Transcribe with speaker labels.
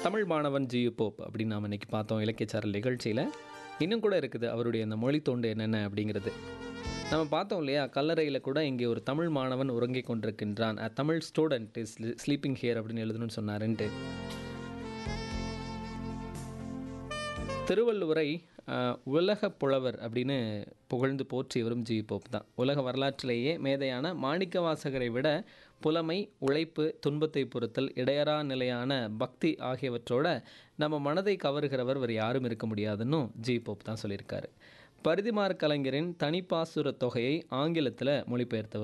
Speaker 1: தமிழ் மாணவன் G U Pope அப்படின்னு நாம் இன்னைக்கு பார்த்தோம் இலக்கியச்சாரல் நிகழ்ச்சியில் இன்னும் கூட இருக்குது அவருடைய அந்த மொழி தோண்டு என்னென்ன அப்படிங்கிறது நம்ம பார்த்தோம் இல்லையா கல்லறையில் கூட இங்கே ஒரு தமிழ் மாணவன் உறங்கிக் கொண்டிருக்கின்றான் a Tamil student is sleeping here அப்படின்னு எழுதணும்னு சொன்னாருன்ட்டு திருவள்ளுவரை அஹ், உலக புலவர் அப்படின்னு புகழ்ந்து போற்றியவரும் ஜி போப் தான் உலக வரலாற்றிலேயே மேதையான மாணிக்கவாசகரை விட புலமை உழைப்பு துன்பத்தை பொறுத்தல் இடையறா நிலையான பக்தி ஆகியவற்றோட நம்ம மனதை கவருகிறவர் வேறு யாரும் இருக்க முடியாதுன்னு ஜி போப் தான் சொல்லியிருக்காரு பரிதிமார் கலைஞரின் தனிப்பாசுர தொகையை ஆங்கிலத்தில் மொழிபெயர்த்தவர்